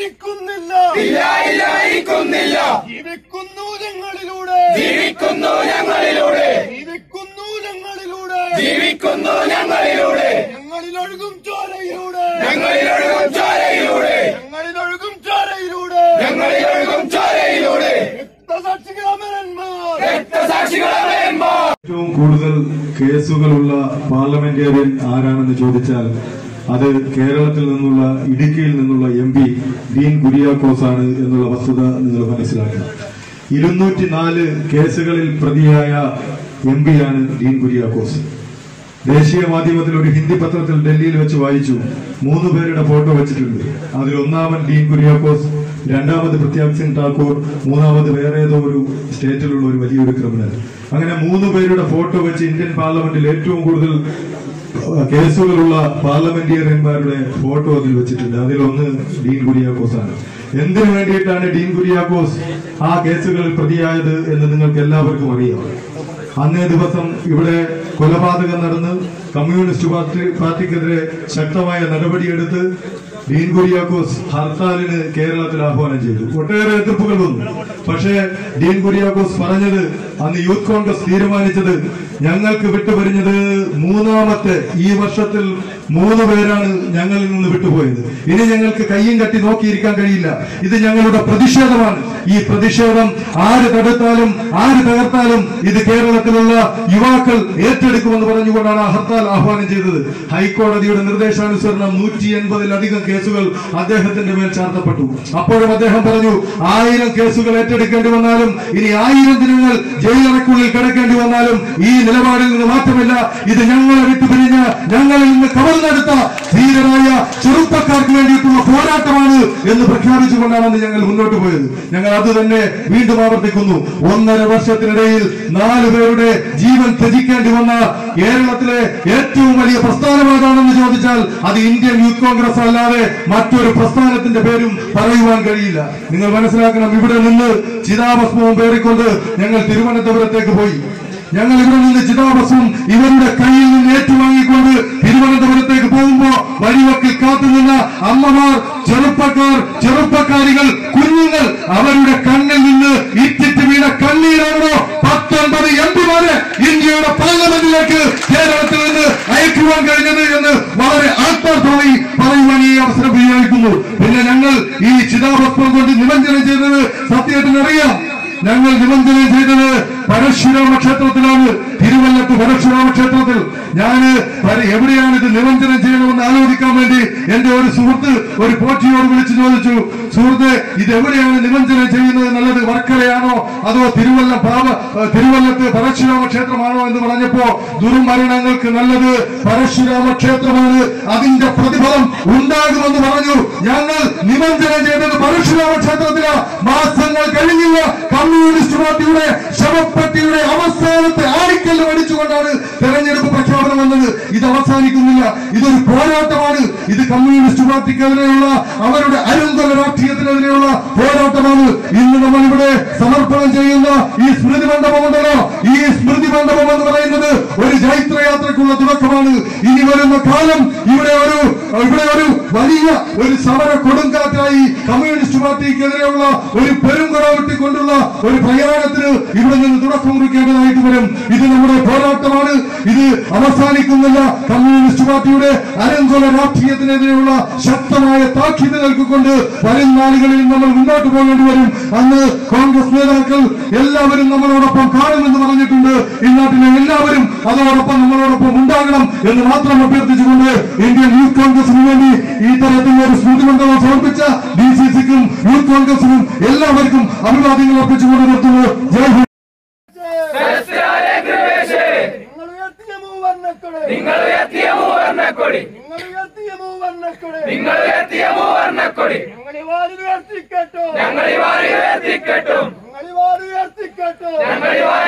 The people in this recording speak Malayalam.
ഇരിക്കുന്നില്ല ഇല്ല ഇല്ല ഇരിക്കുന്നില്ല ജീവിക്കുന്നു ഞങ്ങളിലൂടെ ജീവിക്കുന്നു ഞങ്ങളിലൂടെ ജീവിക്കുന്നു ഞങ്ങളിലൂടെ ജീവിക്കുന്നു ഞങ്ങളിലൂടെ ഞങ്ങളിലൊഴുകും ചോരയിലൂടെ ഞങ്ങളിലൊഴുകും ചോരയിലൂടെ ഞങ്ങളിലൊഴുകും ചോരയിലൂടെ ഞങ്ങളിലൊഴുകും ചോരയിലൂടെ രക്തസാക്ഷികളമരന്മാർ രക്തസാക്ഷികളെന്മാർ ഏറ്റവും കൂടുതൽ കേസുകളുള്ള പാർലമെന്റേറിയൻ ആരാണെന്ന് ചോദിച്ചാൽ അത് കേരളത്തിൽ നിന്നുള്ള ഇടുക്കിയിൽ നിന്നുള്ള എം പി ഡീൻ കുര്യാക്കോസ് ആണ് എന്നുള്ള വസ്തുത നിങ്ങൾ മനസ്സിലാക്കണം ഇരുന്നൂറ്റി നാല് കേസുകളിൽ പ്രതിയായ എം പിയാണ് ഡീൻ കുര്യാക്കോസ് ദേശീയ മാധ്യമത്തിൽ ഒരു ഹിന്ദി പത്രത്തിൽ ഡൽഹിയിൽ വെച്ച് വായിച്ചു മൂന്ന് പേരുടെ ഫോട്ടോ വെച്ചിട്ടുണ്ട് അതിൽ ഒന്നാമൻ ഡീൻ കുര്യാക്കോസ് രണ്ടാമത് പ്രത്യാഗ് സിംഗ് ഠാക്കൂർ മൂന്നാമത് വേറെ ഏതോ ഒരു സ്റ്റേറ്റിലുള്ള ഒരു വലിയൊരു ക്രിമിനൽ അങ്ങനെ മൂന്ന് പേരുടെ ഫോട്ടോ വെച്ച് ഇന്ത്യൻ പാർലമെന്റിൽ ഏറ്റവും കൂടുതൽ അഹ്, കേസുകളുള്ള പാർലമെന്റേറിയന്മാരുടെ ഫോട്ടോ അതിൽ വെച്ചിട്ടുണ്ട് അതിലൊന്ന് ഡീൻ കുര്യാക്കോസ് ആണ് എന്തിനു വേണ്ടിയിട്ടാണ് ഡീൻ കുര്യാക്കോസ് ആ കേസുകളിൽ പ്രതിയായത് എന്ന് നിങ്ങൾക്ക് എല്ലാവർക്കും അറിയാം അന്നേ ദിവസം ഇവിടെ കൊലപാതകം നടന്ന് കമ്മ്യൂണിസ്റ്റ് പാർട്ടി പാർട്ടിക്കെതിരെ ശക്തമായ നടപടിയെടുത്ത് ഡീൻ കുര്യാക്കോസ് ഹർത്താലിന് കേരളത്തിൽ ആഹ്വാനം ചെയ്തു ഒട്ടേറെ എതിർപ്പുകൾ വന്നു പക്ഷേ ഡീൻ കുര്യാക്കോസ് പറഞ്ഞത് അന്ന് യൂത്ത് കോൺഗ്രസ് തീരുമാനിച്ചത് ഞങ്ങൾക്ക് വിട്ടുപരിഞ്ഞത് മൂന്നാമത്തെ ഈ വർഷത്തിൽ മൂന്ന് പേരാണ് ഞങ്ങളിൽ നിന്ന് വിട്ടുപോയത് ഇനി ഞങ്ങൾക്ക് കയ്യും കട്ടി നോക്കിയിരിക്കാൻ കഴിയില്ല ഇത് ഞങ്ങളുടെ പ്രതിഷേധമാണ് ഈ പ്രതിഷേധം ആര് തടുത്താലും ആര് തകർത്താലും ഇത് കേരളത്തിലുള്ള യുവാക്കൾ ഏറ്റെടുക്കുമെന്ന് പറഞ്ഞുകൊണ്ടാണ് ആ ഹർത്താൽ ആഹ്വാനം ചെയ്തത് ഹൈക്കോടതിയുടെ നിർദ്ദേശാനുസരണം നൂറ്റി എൺപതിലധികം കേസുകൾ അദ്ദേഹത്തിന്റെ മേൽ ചാർത്തപ്പെട്ടു അപ്പോഴും അദ്ദേഹം പറഞ്ഞു ആയിരം കേസുകൾ ഏറ്റെടുക്കേണ്ടി വന്നാലും ഇനി ആയിരം ദിനങ്ങൾ ജയിലറയ്ക്കുള്ളിൽ കിടക്കേണ്ടി വന്നാലും ഈ നിലപാടിൽ നിന്ന് മാറ്റമില്ല ഇത് ഞങ്ങളെ വിട്ടുപിരിഞ്ഞ് ഞങ്ങളിൽ നിന്ന് കവർന്നെടുത്ത ധീരരായ ചെറുപ്പക്കാർക്ക് വേണ്ടിയിട്ടുള്ള പോരാട്ടമാണ് എന്ന് പ്രഖ്യാപിച്ചുകൊണ്ടാണ് അന്ന് ഞങ്ങൾ മുന്നോട്ട് പോയത് ഞങ്ങൾ അത് തന്നെ വീണ്ടും ആവർത്തിക്കുന്നു ഒന്നര വർഷത്തിനിടയിൽ നാല് പേരുടെ ജീവൻ ത്യജിക്കേണ്ടി വന്ന കേരളത്തിലെ ഏറ്റവും വലിയ പ്രസ്ഥാനം ഏതാണെന്ന് ചോദിച്ചാൽ അത് ഇന്ത്യൻ യൂത്ത് കോൺഗ്രസ് അല്ലാതെ മറ്റൊരു പ്രസ്ഥാനത്തിന്റെ പേരും പറയുവാൻ കഴിയില്ല നിങ്ങൾ മനസ്സിലാക്കണം ഇവിടെ നിന്ന് ചിതാഭസ്മവും പേറിക്കൊണ്ട് ഞങ്ങൾ തിരുവനന്തപുരത്തേക്ക് പോയി ഞങ്ങൾ ഇവിടെ നിന്ന് ചിതാഭസ്മം ഇവരുടെ കയ്യിൽ നിന്ന് ഏറ്റുവാങ്ങിക്കൊണ്ട് തിരുവനന്തപുരത്തേക്ക് പോകുമ്പോ വഴിവക്കിൽ കാത്തുനിന്ന അമ്മമാർ ചെറുപ്പക്കാർ ചെറുപ്പക്കാരികൾ കുഞ്ഞുങ്ങൾ അവരുടെ കണ്ണിൽ നിന്ന് ഇറ്റിറ്റ് വീണ കണ്ണീരാണോ പത്തൊൻപത് എംപിമാരെ ഇന്ത്യയുടെ പാർലമെന്റിലേക്ക് കേരളത്തിൽ നിന്ന് അയക്കുവാൻ കഴിഞ്ഞത് എന്ന് വളരെ ആത്മാർത്ഥമായി പറയുവാൻ ഈ അവസരം വിനിയോഗിക്കുന്നു പിന്നെ ഞങ്ങൾ ഈ ചിതാഭസ്മം കൊണ്ട് നിമഞ്ജനം ചെയ്തത് സത്യത്തിനറിയാം ഞങ്ങൾ നിമഞ്ജനം ചെയ്തത് പരശുരാമ ക്ഷേത്രത്തിലാണ് തിരുവല്ലത്ത് പരശുരാമ ക്ഷേത്രത്തിൽ ഞാന് പര- എവിടെയാണ് ഇത് നിമഞ്ജനം ചെയ്യണമെന്ന് ആലോചിക്കാൻ വേണ്ടി എന്റെ ഒരു സുഹൃത്ത് ഒരു പോറ്റിയോട് വിളിച്ചു ചോദിച്ചു സുഹൃത്ത് ഇത് എവിടെയാണ് നിമഞ്ജനം ചെയ്യുന്നത് നല്ലത് വർക്കലയാണോ അതോ തിരുവല്ല പാവ ഏഹ് തിരുവല്ലത്ത് പരശുരാമ ക്ഷേത്രമാണോ എന്ന് പറഞ്ഞപ്പോ ദുർമരണങ്ങൾക്ക് നല്ലത് പരശുരാമ ക്ഷേത്രമാണ് അതിന്റെ പ്രതിഫലം ഉണ്ടാകുമെന്ന് പറഞ്ഞു ഞങ്ങൾ നിമഞ്ജനം ചെയ്തത് പരശുരാമ ക്ഷേത്രത്തില് മാസങ്ങൾ കഴിഞ്ഞില്ല കമ്മ്യൂണിസ്റ്റ് പാർട്ടിയുടെ ശവപ്പെട്ടിയുടെ അവസാനത്തെ ആണിക്കല്ല് മേടിച്ചുകൊണ്ടാണ് തെരഞ്ഞെടുപ്പ് പ്രഖ്യാപനം വന്നത് ഇത് അവസാനിക്കുന്നില്ല ഇതൊരു പോരാട്ടമാണ് ഇത് കമ്മ്യൂണിസ്റ്റ് പാർട്ടിക്കെതിരെയുള്ള അവരുടെ അരുങ്കൊല രാഷ്ട്രീയത്തിനെതിരെയുള്ള പോരാട്ടമാണ് ഇന്ന് നമ്മൾ ഇവിടെ സമർപ്പണം ചെയ്യുന്ന ഈ സ്മൃതി മണ്ഡപമുണ്ടല്ലോ ഈ സ്മൃതി മണ്ഡപം എന്ന് പറയുന്നത് ഒരു ജൈത്രയാത്രയ്ക്കുള്ള തുടക്കമാണ് ഇനി വരുന്ന കാലം ഇവിടെ ഒരു ഇവിടെ ഒരു വലിയ ഒരു സമര കൊടുങ്കാറ്റായി കമ്മ്യൂണിസ്റ്റ് പാർട്ടിക്കെതിരെയുള്ള ഒരു പെരുങ്കുറവിട്ടിക്കൊണ്ടുള്ള ഒരു പ്രയാണത്തിന് ഇവിടെ നിന്ന് തുടക്കം കുറിക്കേണ്ടതായിട്ട് വരും ഇത് നമ്മുടെ പോരാട്ടമാണ് ഇത് അവസാനിക്കുന്നില്ല കമ്മ്യൂണിസ്റ്റ് പാർട്ടിയുടെ അരങ്കൊല രാഷ്ട്രീയത്തിനെതിരെയുള്ള ശക്തമായ താക്കീത് നൽകിക്കൊണ്ട് വരും നാളുകളിൽ നമ്മൾ മുന്നോട്ട് പോകേണ്ടി വരും അന്ന് കോൺഗ്രസ് നേതാക്കൾ എല്ലാവരും നമ്മളോടൊപ്പം കാണുമെന്ന് പറഞ്ഞിട്ടുണ്ട് ഈ നാട്ടിലെ എല്ലാവരും അതോടൊപ്പം നമ്മളോടൊപ്പം ഉണ്ടാകണം എന്ന് മാത്രം അഭ്യർത്ഥിച്ചുകൊണ്ട് ഇന്ത്യൻ യൂത്ത് കോൺഗ്രസിന് വേണ്ടി ഈ തരത്തിലുള്ള ഒരു സ്മൃതി മണ്ഡലം സമർപ്പിച്ച ഡി സി സിക്കും യൂത്ത് കോൺഗ്രസിനും എല്ലാവർക്കും അഭിവാദ്യങ്ങൾ അർപ്പിച്ചുകൊണ്ട് നിർത്തുന്നു ജയ് ഹിന്ദ് സരസ്വരായ കൃപേശേ നിങ്ങൾ ഉയർത്തിയ മൂവർണ്ണക്കൊടി നിങ്ങൾ ഉയർത്തിയ മൂവർണ്ണക്കൊടി നിങ്ങൾ ഉയർത്തിയ മൂവർണ്ണക്കൊടി നിങ്ങൾ ഉയർത്തിയ മൂവർണ്ണക്കൊടി ഞങ്ങളി വാരി ഉയർത്തിക്കെട്ടോ ഞങ്ങൾ ഈ വാരി ഉയർത്തിക്കെട്ടും ഞങ്ങളി വാരി ഉയർത്തിക്കെട്ടോ ഞങ്ങൾ ഈ വാരി